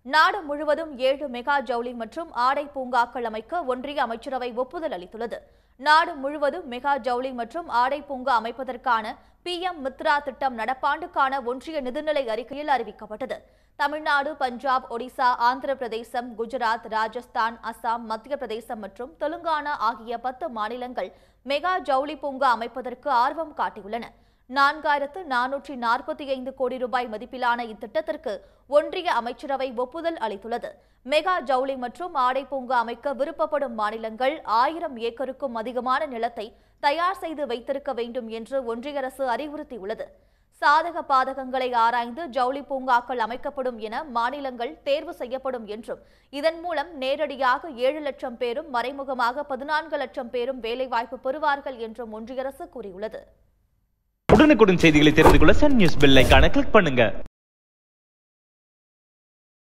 நாடு முழுவதும் ஏழு மெகா ஜவுளி மற்றும் ஆடை பூங்காக்கள் அமைக்க ஒன்றிய அமைச்சரவை ஒப்புதல் அளித்துள்ளது நாடு முழுவதும் மெகா ஜவுளி மற்றும் ஆடை பூங்கா அமைப்பதற்கான பிஎம் மித்ரா திட்டம் நடப்பாண்டுக்கான ஒன்றிய நிதிநிலை அறிக்கையில் அறிவிக்கப்பட்டது தமிழ்நாடு பஞ்சாப் ஒடிசா ஆந்திர பிரதேசம் குஜராத் ராஜஸ்தான் அசாம் மத்திய பிரதேசம் மற்றும் தெலுங்கானா ஆகிய பத்து மாநிலங்கள் மெகா ஜவுளி பூங்கா அமைப்பதற்கு ஆர்வம் காட்டியுள்ளன நான்காயிரத்து நானூற்றி நாற்பத்தி ஐந்து கோடி ரூபாய் மதிப்பிலான இத்திட்டத்திற்கு ஒன்றிய அமைச்சரவை ஒப்புதல் அளித்துள்ளது மெகா ஜவுளி மற்றும் ஆடை பூங்கா அமைக்க விருப்பப்படும் மாநிலங்கள் ஆயிரம் ஏக்கருக்கும் அதிகமான நிலத்தை தயார் செய்து வைத்திருக்க வேண்டும் என்று ஒன்றிய அரசு அறிவுறுத்தியுள்ளது சாதக பாதகங்களை ஆராய்ந்து ஜவுளி பூங்காக்கள் அமைக்கப்படும் என மாநிலங்கள் தேர்வு செய்யப்படும் என்றும் இதன் மூலம் நேரடியாக ஏழு லட்சம் பேரும் மறைமுகமாக பதினான்கு லட்சம் பேரும் வேலைவாய்ப்பு பெறுவார்கள் என்றும் ஒன்றிய அரசு கூறியுள்ளது உடனுக்குடன் செய்திகளை தெரிந்து கொள்ள சன் நியூஸ் பெல் ஐகானை கிளிக் பண்ணுங்க